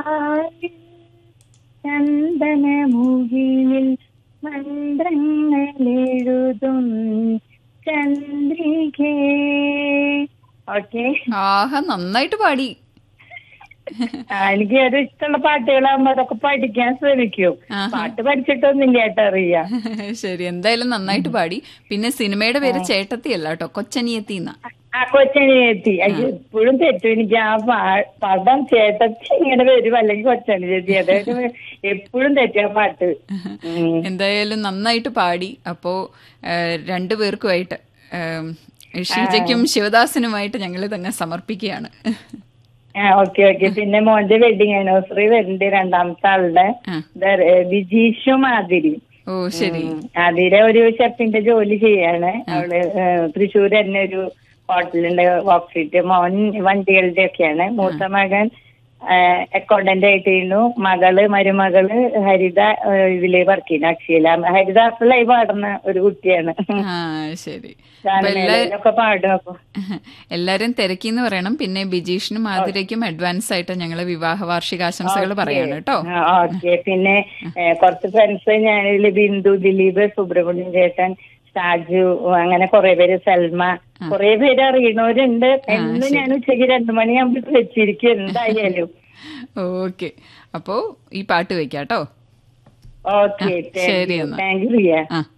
പാലിൽ ചന്ദന മുകിലിൽ മന്ത്രങ്ങൾ എഴുതും ചന്ദ്രികേ ഓക്കെ ആഹാ നന്നായിട്ട് പാടി എനിക്ക് ഒരു ഇഷ്ടമുള്ള പാട്ടുകളാകുമ്പോ അതൊക്കെ പഠിക്കാൻ ശ്രമിക്കും ആഹാ. പാട്ട് പഠിച്ചിട്ടൊന്നുമില്ല കേട്ടോ അറിയ ശരി എന്തായാലും നന്നായിട്ട് പാടി പിന്നെ സിനിമയുടെ പേര് ചേട്ടത്തി അല്ല കേട്ടോ കൊച്ചനിയത്തി എന്നാ ആ കൊച്ചനിയെത്തി എപ്പോഴും തെറ്റും എനിക്ക് ആ പാ- പദം ചേട്ടത്തി ഇങ്ങനെ വരും അല്ലെങ്കിൽ കൊച്ചനി ചേച്ചി അതായത് എപ്പോഴും തെറ്റും ആ പാട്ട് ഉം. എന്തായാലും നന്നായിട്ട് പാടി അപ്പോ ഏഹ്, രണ്ടുപേർക്കുമായിട്ട് ഏഹ്, ഷീജയ്ക്കും ശിവദാസനുമായിട്ട് ഞങ്ങൾ ഇതങ്ങ് സമർപ്പിക്കുകയാണ് ആ ഓക്കെ ഓക്കെ പിന്നെ മോന്റെ വെഡിങ് ആനിവേഴ്സറി വരുന്നുണ്ട് രണ്ടാമത്തെ ആളുടെ ആ. ദ- ഏ, വിജീഷും ആതിരി ഓ ശരി ആതിര ഒരു ഷെഫിന്റെ ജോലി ചെയ്യാണ് അവള് ഏ, തൃശ്ശൂർ തന്നെ ഒരു ഹോട്ടലുണ്ട് വർക്ക് മോൻ വണ്ടികളുടെ ഒക്കെയാണ് മൂത്ത മകൻ അക്കൗണ്ടന്റ് ആയിട്ടിരുന്നു മകള് മരുമകള് ഹരിത ഏ, ഇതില് വർക്ക് ചെയ്യുന്നു അക്ഷയില ഹരിദാസിലായി പാടുന്ന ഒരു കുട്ടിയാണ് ആ ശരി അപ്പൊ എല്ലാ ഗാനമേളയിലൊക്കെ പാടും അപ്പൊ എല്ലാരും തിരക്കിന്ന് പറയണം പിന്നെ ബിജീഷിനും ആതിരയ്ക്കും അഡ്വാൻസ് ആയിട്ട് ഞങ്ങള് വിവാഹ വാർഷികാശംസകൾ പറയാണ് കേട്ടോ ഓക്കെ പിന്നെ ഏ, കുറച്ച് ഫ്രണ്ട്സ് ഞാനിതില് ബിന്ദു ദിലീപ് സുബ്രഹ്മണ്യൻ ചേട്ടൻ ഷാജു അങ്ങനെ കുറെ പേര് സൽമ കുറെ പേര് അറിയണവരുണ്ട് എന്ന് ഞാൻ ഉച്ചയ്ക്ക് രണ്ടു മണിയാകുമ്പോൾ വെച്ചിരിക്കും എന്തായാലും ഓക്കെ അപ്പോ ഈ പാട്ട് വെക്കാട്ടോ ഓക്കെ ശരി എന്നാ. താങ്ക് യു റിയ ആ